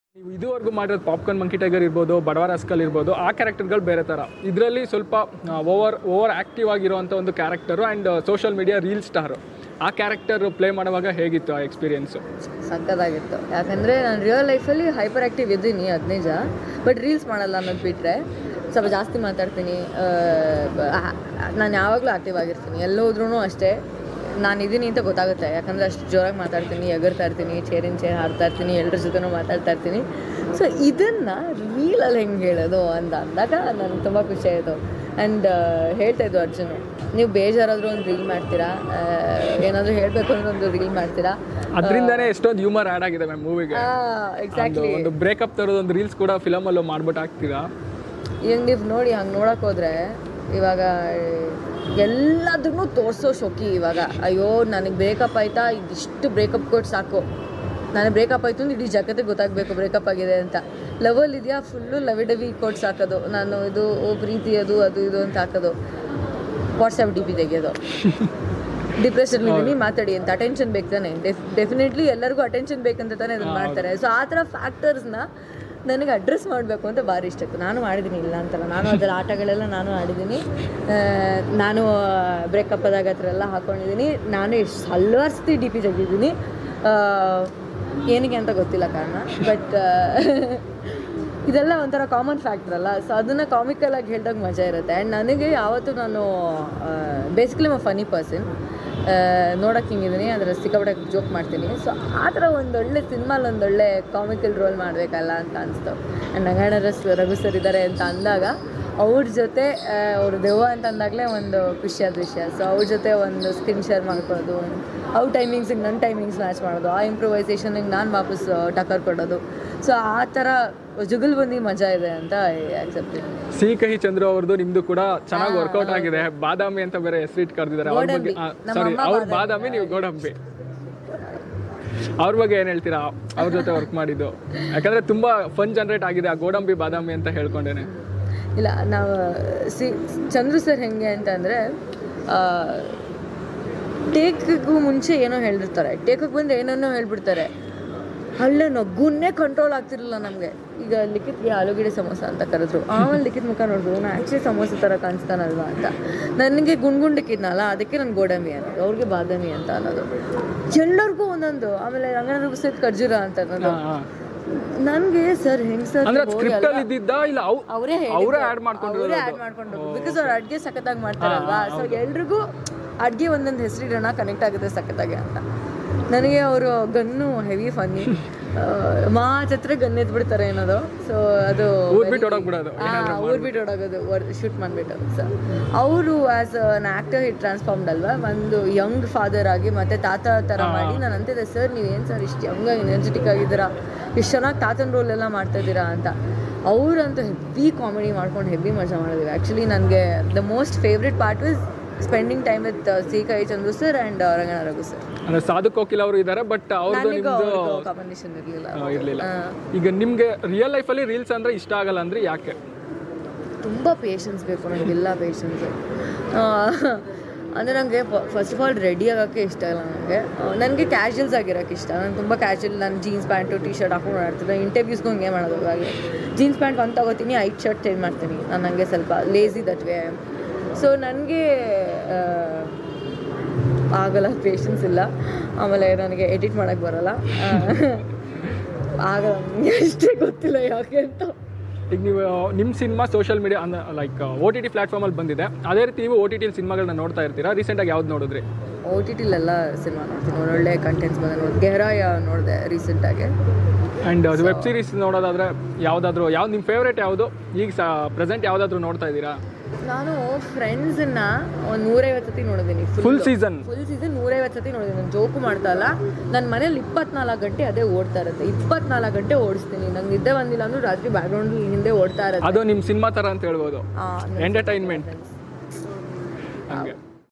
ನೀವು ಇದುವರೆಗೂ ಮಾಡಿರೋದು ಪಾಪ್ಕಾರ್ನ್ ಮಂಕಿ ಟೈಗರ್ ಇರ್ಬೋದು ಬಡವರ ಅಸ್ಕಲ್ ಇರ್ಬೋದು ಆ ಕ್ಯಾರೆಕ್ಟರ್ಗಳು ಬೇರೆ ಥರ ಇದರಲ್ಲಿ ಸ್ವಲ್ಪ ಓವರ್ ಓವರ್ ಆ್ಯಕ್ಟಿವ್ ಆಗಿರುವಂಥ ಒಂದು character and social media reel star ಆ ಕ್ಯಾರೆಕ್ಟರ್ ಪ್ಲೇ ಮಾಡುವಾಗ ಹೇಗಿತ್ತು ಆ ಎಕ್ಸ್ಪೀರಿಯನ್ಸು ಸಕ್ಕತ್ತಾಗಿತ್ತು ಯಾಕಂದರೆ ನಾನು ರಿಯಲ್ ಲೈಫಲ್ಲಿ ಹೈಪರ್ ಆ್ಯಕ್ಟಿವ್ ಇದ್ದೀನಿ ಅದು ನಿಜ ಬಟ್ ರೀಲ್ಸ್ ಮಾಡಲ್ಲ ಅನ್ನೋದು ಬಿಟ್ಟರೆ ಸ್ವಲ್ಪ ಜಾಸ್ತಿ ಮಾತಾಡ್ತೀನಿ ನಾನು ಯಾವಾಗಲೂ ಆ್ಯಕ್ಟಿವ್ ಆಗಿರ್ತೀನಿ ಎಲ್ಲೋದ್ರೂ ಅಷ್ಟೇ ನಾನು ಇದ್ದೀನಿ ಅಂತ ಗೊತ್ತಾಗುತ್ತೆ ಯಾಕಂದರೆ ಅಷ್ಟು ಜೋರಾಗಿ ಮಾತಾಡ್ತೀನಿ ಎಗರ್ತಾ ಇರ್ತೀನಿ ಚೇರಿನ ಚೇರ್ ಹಾಡ್ತಾ ಇರ್ತೀನಿ ಎಲ್ಲರ ಜೊತೆನೂ ಮಾತಾಡ್ತಾ ಇರ್ತೀನಿ ಸೊ ಇದನ್ನು ರೀಲಲ್ಲಿ ಹೆಂಗೆ ಹೇಳೋದು ಅಂತ ಅಂದಾಗ ನನಗೆ ತುಂಬ ಖುಷಿ ಆಯಿತು ಆ್ಯಂಡ್ ಹೇಳ್ತಾ ಇದ್ದು ಅರ್ಜುನ್ ನೀವು ಬೇಜಾರಾದರೂ ಒಂದು ರೀಲ್ ಮಾಡ್ತೀರಾ ಏನಾದರೂ ಹೇಳಬೇಕು ಅಂದ್ರೆ ಒಂದು ರೀಲ್ ಮಾಡ್ತೀರಾ ಅದರಿಂದನೇ ಎಷ್ಟೊಂದು ಹ್ಯೂಮರ್ ಆ್ಯಡ್ ಆಗಿದೆ ಮ್ಯಾಮ್ ಮೂವಿಗೆ ಎಕ್ಸಾಕ್ಟ್ಲಿ ಒಂದು ಬ್ರೇಕಪ್ ಥರದ್ದು ಒಂದು ರೀಲ್ಸ್ ಕೂಡ ಫಿಲಮಲ್ಲೂ ಮಾಡ್ಬಿಟ್ಟು ಹಾಕ್ತೀರಾ ಈಗ ನೀವು ನೋಡಿ ಹಂಗೆ ನೋಡಕ್ಕೆ ಹೋದ್ರೆ ಇವಾಗ ಎಲ್ಲದನ್ನೂ ತೋರಿಸೋ ಶೋಕಿ ಇವಾಗ ಅಯ್ಯೋ ನನಗೆ ಬ್ರೇಕಪ್ ಆಯ್ತಾ ಇದಿಷ್ಟು ಬ್ರೇಕಪ್ ಕೊಟ್ಟು ಸಾಕು ನನಗೆ ಬ್ರೇಕಪ್ ಆಯಿತು ಅಂದ್ರೆ ಇಡೀ ಜಗತ್ತಿಗೆ ಗೊತ್ತಾಗಬೇಕು ಬ್ರೇಕಪ್ ಆಗಿದೆ ಅಂತ ಲವಲ್ ಇದೆಯಾ ಫುಲ್ಲು ಲವಿ ಡವಿ ಕೊಟ್ಟು ಸಾಕೋದು ನಾನು ಇದು ಓ ಪ್ರೀತಿ ಅದು ಅದು ಇದು ಅಂತ ಹಾಕೋದು ವಾಟ್ಸಪ್ ಡಿ ಪಿ ತೆಗೆಯೋದು ಡಿಪ್ರೆಷನ್ ಇದ್ದೀನಿ ಮಾತಾಡಿ ಅಂತ ಅಟೆನ್ಷನ್ ಬೇಕು ತಾನೆ ಡೆಫಿನೆಟ್ಲಿ ಎಲ್ಲರಿಗೂ ಅಟೆನ್ಷನ್ ಬೇಕಂತ ತಾನೇ ಅದನ್ನ ಮಾಡ್ತಾರೆ ಸೊ ಆ ಥರ ಫ್ಯಾಕ್ಟರ್ಸ್ನ ನನಗೆ ಅಡ್ರೆಸ್ ಮಾಡಬೇಕು ಅಂತ ಭಾರಿ ಇಷ್ಟ ಇತ್ತು ನಾನು ಮಾಡಿದ್ದೀನಿ ಇಲ್ಲ ಅಂತಲ್ಲ ನಾನು ಅದರ ಆಟಗಳೆಲ್ಲ ನಾನು ಆಡಿದ್ದೀನಿ ಆ, ನಾನು ಬ್ರೇಕಪ್ ಆದಾಗ ಹತ್ರ ಎಲ್ಲ ಹಾಕೊಂಡಿದ್ದೀನಿ ನಾನು ಎಷ್ಟು ಹಲವಾರು ಸತಿ ಡಿ ಪಿ ತೆಗಿದ್ದೀನಿ ಆ, ಏನಕ್ಕೆ ಅಂತ ಗೊತ್ತಿಲ್ಲ ಕಾರಣ ಬಟ್ ಇದೆಲ್ಲ ಒಂಥರ ಕಾಮನ್ ಫ್ಯಾಕ್ಟರ್ ಅಲ್ಲ ಸೊ ಅದನ್ನು ಕಾಮಿಕಲ್ ಆಗಿ ಹೇಳಿದಾಗ ಮಜಾ ಇರುತ್ತೆ ಆ್ಯಂಡ್ ನನಗೆ ಯಾವತ್ತೂ ನಾನು ಬೇಸಿಕಲಿ ಮೈ ಫನಿ ಪರ್ಸನ್ ನೋಡೋಕೆ ಹಿಂಗಿದ್ದೀನಿ ಅದರ ಸಿಕ್ಕಾಪಟ್ಟೆ ಜೋಕ್ ಮಾಡ್ತೀನಿ ಸೊ ಆ ಥರ ಒಂದೊಳ್ಳೆ ಸಿನಿಮಾಲಿ ಒಂದೊಳ್ಳೆ ಕಾಮಿಕಲ್ ರೋಲ್ ಮಾಡಬೇಕಲ್ಲ ಅಂತ ಅನಿಸ್ತು ಆ್ಯಂಡ್ ನಂಗಾಣ ರಘು ಸರ್ ಇದ್ದಾರೆ ಅಂತ ಅಂದಾಗ ಅವ್ರ ಜೊತೆ ಅವರು ದೆವ್ವ ಅಂತ ಅಂದಾಗಲೇ ಒಂದು ಖುಷಿಯಾದ ವಿಷಯ ಸೊ ಅವ್ರ ಜೊತೆ ಒಂದು ಸ್ಕ್ರೀನ್ ಶೇರ್ ಮಾಡ್ಕೊಳ್ಳೋದು ಅವ್ರ ಟೈಮಿಂಗ್ಸಿಗೆ ನನ್ನ ಟೈಮಿಂಗ್ಸ್ ಮ್ಯಾಚ್ ಮಾಡೋದು ಆ ಇಂಪ್ರೂವೈಸೇಷನಿಗೆ ನಾನು ವಾಪಸ್ ಟಕ್ಕರ್ ಕೊಡೋದು ಸೊ ಆ ಥರ ಜುಗಲ್ಬಂದಿ ಮಜಾ ಇದೆ ಅಂತ ಆಕ್ಸೆಪ್ಟ್ ಸಿಹಿ ಕಹಿ ಚಂದ್ರು ಅವ್ರದ್ದು ನಿಮ್ದು ಕೂಡ ಚೆನ್ನಾಗಿ ವರ್ಕೌಟ್ ಆಗಿದೆ ಬಾದಾಮಿ ಅಂತ ಬೇರೆ ಹೆಸರಿಟ್ಟು ಕರೆದಿದ್ದಾರೆ ಅವ್ರ ಬಗ್ಗೆ ಗೋಡಂಬಿ. ಸಾರಿ ನಮ್ಮ ಅವ್ರ ಅಮ್ಮ ಬಾದಾಮಿ ನೀವು ಗೋಡಂಬಿ ಅವ್ರ ಬಗ್ಗೆ ಏನು ಹೇಳ್ತೀರಾ ಅವ್ರ ಜೊತೆ ವರ್ಕ್ ಮಾಡಿದ್ದು ಯಾಕಂದ್ರೆ ತುಂಬಾ ಫನ್ ಜನರೇಟ್ ಆಗಿದೆ ಆ ಗೋಡಂಬಿ ಬಾದಾಮಿ ಅಂತ ಹೇಳ್ಕೊಂಡೇನೆ ಇಲ್ಲ ನಾವು ಸಿ ಚಂದ್ರು ಸರ್ ಹೆಂಗೆ ಅಂತಂದರೆ ಟೇಕ್ಗೂ ಮುಂಚೆ ಏನೋ ಹೇಳಿರ್ತಾರೆ ಟೇಕಿಗೆ ಬಂದು ಏನೇನೋ ಹೇಳ್ಬಿಡ್ತಾರೆ ಅಲ್ಲೇ ನಗುನ್ನೇ ಕಂಟ್ರೋಲ್ ಆಗ್ತಿರ್ಲಿಲ್ಲ ನಮಗೆ ಈಗ ಲಿಖಿತ್ಗೆ ಆಲೂಗಡ್ಡೆ ಸಮೋಸ ಅಂತ ಕರೆದ್ರು ಆಮೇಲೆ ಲಿಖಿತ್ ಮುಖ ನೋಡಿದ್ರು ನಾನು ಆ್ಯಕ್ಚುಲಿ ಸಮೋಸ ಥರ ಕಾಣಿಸ್ತಾನಲ್ವಾ ಅಂತ ನನಗೆ ಗುಂಡ್ಗುಂಡಿಕ್ಕಿದ್ನಲ್ಲ ಅದಕ್ಕೆ ನಾನು ಗೋಡಂಬಿ ಅನ್ನೋದು ಅವ್ರಿಗೆ ಬಾದಾಮಿ ಅಂತ ಅನ್ನೋದು ಎಲ್ಲರಿಗೂ ಒಂದೊಂದು ಆಮೇಲೆ ರಂಗನಾಥ ಸಹಿತ ಖರ್ಜೂರ ಅಂತ ಅನ್ನೋದು ಹಾ, ಹಾ. ನನಗೆ ಸರ್ ಹೆಂಗ್ ಸರ್ ಅಂದ್ರೆ ಸ್ಕ್ರಿಪ್ಟ್ ಅಲ್ಲಿ ಇದ್ದಿದ್ದ ಇಲ್ಲ ಅವ್ ಅವರೇ ಅವರೇ ಆಡ್ ಮಾಡ್ಕೊಂಡು ಅವರೇ ಆಡ್ ಮಾಡ್ಕೊಂಡು ಬಿಕಾಸ್ ಅವ್ರು ಅಡ್ಗೆ ಸಖತ್ತಾಗಿ ಮಾಡ್ತಾರಲ್ವಾ ಸೊ ಎಲ್ರಿಗೂ ಅಡ್ಗೆ ಒಂದೊಂದು ಹೆಸರಿಡೋಣ ಕನೆಕ್ಟ್ ಆಗುತ್ತೆ ಸಖತ್ತಾಗಿ ಅಂತ ನನಗೆ ಅವರು ಗನ್ನು ಹೆವಿ ಫನ್ನಿ ಮಾತ್ರ ಗನ್ ಎತ್ಬಿಡ್ತಾರೆ ಏನದು ಸೊ ಅದು ಊರ್ ಬಿಟ್ಟು ಹೊಡೋಗ್ಬಿಡೋದು ಊರ್ ಬಿಟ್ಟು ಹೊಡೋಗೋದು ಶೂಟ್ ಮಾಡಿಬಿಟ್ಟು ಸೊ ಅವರು as an actor hit transformed ಅಲ್ವಾ ಒಂದು ಯಂಗ್ ಫಾದರ್ ಆಗಿ ಮತ್ತೆ ತಾತ ಥರ ಮಾಡಿ ನಾನು ಅಂತಿದ್ದೆ ಸರ್ ನೀವೇನು ಸರ್ ಇಷ್ಟು ಯಂಗ್ ಎನರ್ಜೆಟಿಕ್ ಆಗಿದ್ದೀರಾ ಇಷ್ಟು ಚೆನ್ನಾಗಿ ತಾತನ ರೋಲ್ ಎಲ್ಲ ಮಾಡ್ತಾ ಇದ್ದೀರಾ ಅಂತ ಅವರಂತೂ ಹೆವಿ ಕಾಮಿಡಿ ಮಾಡ್ಕೊಂಡು ಹೆವಿ ಮಜಾ ಮಾಡಿದ್ವಿ ಆ್ಯಕ್ಚುಲಿ ನನಗೆ the most favourite part was spending time with Sihi Kahi Chandru sir and Rangayana Raghu sir ಅಂದ್ರೆ ಸಾಧು ಕೋಕಿಲ್ ಅವರು ಇದ್ದಾರೆ ಬಟ್ ಅವ್ರದ್ದು ನನಗೂ ನಿಮ್ದು ಅವ್ರಿಗೂ ಕಾಂಬಿನೇಷನ್ ಇರಲಿಲ್ಲ ಆ, ಇರ್ಲಿಲ್ಲ ಈಗ ನಿಮ್ಗೆ ರಿಯಲ್ ಲೈಫಲ್ಲಿ ರೀಲ್ಸ್ ಅಂದ್ರೆ ಇಷ್ಟ ಆಗಲ್ಲ ಅಂದ್ರೆ ಯಾಕೆ ತುಂಬ ಪೇಷನ್ಸ್ ಬೇಕು ನನಗೆಲ್ಲ ಪೇಷನ್ಸ್ ಅಂದರೆ ನನಗೆ ಫಸ್ಟ್ ಆಫ್ ಆಲ್ ರೆಡಿ ಆಗೋಕ್ಕೆ ಇಷ್ಟ ಇಲ್ಲ ನನಗೆ ನನಗೆ ಕ್ಯಾಶುವಲ್ಸ್ ಆಗಿರೋಕ್ಕೆ ಇಷ್ಟ ನಾನು ತುಂಬ ಕ್ಯಾಶುವಲ್ ನಾನು ಜೀನ್ಸ್ ಪ್ಯಾಂಟು ಟಿ ಶರ್ಟ್ ಹಾಕೊಂಡು ಓಡಾಡ್ತೀನಿ ಇಂಟರ್ವ್ಯೂಸ್ಗೆ ಹಂಗೆ ಮಾಡೋದು ಹಾಗೆ ಜೀನ್ಸ್ ಪ್ಯಾಂಟ್ ಒಂದು ತಗೋತೀನಿ ಐದು ಶರ್ಟ್ ಚೇಂಜ್ ಮಾಡ್ತೀನಿ ನಾನು ನನಗೆ ಸ್ವಲ್ಪ ಲೇಸಿ ದಟ್ ವೇ ಸೊ ನನಗೆ ಆಗಲ್ಲ ಪೇಷನ್ಸ್ ಇಲ್ಲ ಆಮೇಲೆ ನನಗೆ ಎಡಿಟ್ ಮಾಡೋಕ್ಕೆ ಬರಲ್ಲ ಆ, ಆಗಲ್ಲ ನನಗೆ ಅಷ್ಟೇ ಗೊತ್ತಿಲ್ಲ ಯಾಕೆ ಅಂತ ಈಗ ನೀವು ನಿಮ್ಮ cinema social media like O T T ಪ್ಲಾಟ್ಫಾರ್ಮಲ್ಲಿ ಬಂದಿದೆ ಅದೇ ರೀತಿ ನೀವು ಓ ಟಿ ಟಿ ಸಿನಿಮಾಗಳನ್ನ ನೋಡ್ತಾ ಇರ್ತೀರಾ ರೀಸೆಂಟಾಗಿ ಯಾವ್ದು ನೋಡಿದ್ರಿ ಓ ಟಿ ಟಿಲೆಲ್ಲ ಸಿನಿಮಾ ನೋಡ್ತೀನಿ ಒಳ್ಳೊಳ್ಳೆ ಕಂಟೆಂಟ್ಸ್ ಬಂದ ನೋಡಿ ಗೆಹರಾಯ ನೋಡಿದೆ ರೀಸೆಂಟಾಗಿ ಆ್ಯಂಡ್ ವೆಬ್ ಸೀರೀಸ್ ನೋಡೋದಾದ್ರೆ ಯಾವುದಾದ್ರೂ ಯಾವ್ದು ನಿಮ್ಮ ಫೇವ್ರೇಟ್ ಯಾವುದು ಈಗ ಸ ಪ್ರೆಸೆಂಟ್ ಯಾವುದಾದ್ರೂ ನೋಡ್ತಾ ಇದ್ದೀರಾ ನಾನು ಫ್ರೆಂಡ್ಸನ್ನ ಒಂದು ನೂರೈವತ್ತು ಸತಿ ನೋಡಿದ್ದೀನಿ ಫುಲ್ ಸೀಸನ್ ಫುಲ್ ಸೀಸನ್ ನೂರೈವತ್ತು ಸತಿ ನೋಡಿದ್ದೀನಿ ನಾನು ಜೋಕು ಮಾಡ್ತಾ ಇಲ್ಲ ನನ್ನ ಮನೇಲಿ ಇಪ್ಪತ್ನಾಲ್ಕು ಗಂಟೆ ಅದೇ ಓಡ್ತಾ ಇರುತ್ತೆ ಇಪ್ಪತ್ನಾಲ್ಕು ಗಂಟೆ ಓಡಿಸ್ತೀನಿ ನಂಗೆ ನಿದ್ದೆ ಬಂದಿಲ್ಲ ಅಂದ್ರೂ ರಾತ್ರಿ ಬ್ಯಾಕ್ಗ್ರೌಂಡ್ ಹಿಂದೆ ಓಡ್ತಾ ಇರುತ್ತೆ ಅದು ನಿಮ್ಮ ಸಿನಿಮಾ ಥರ ಅಂತ ಹೇಳ್ಬೋದು ಆ, ಎಂಟರ್ಟೈನ್ಮೆಂಟ್ ಹಂಗೆ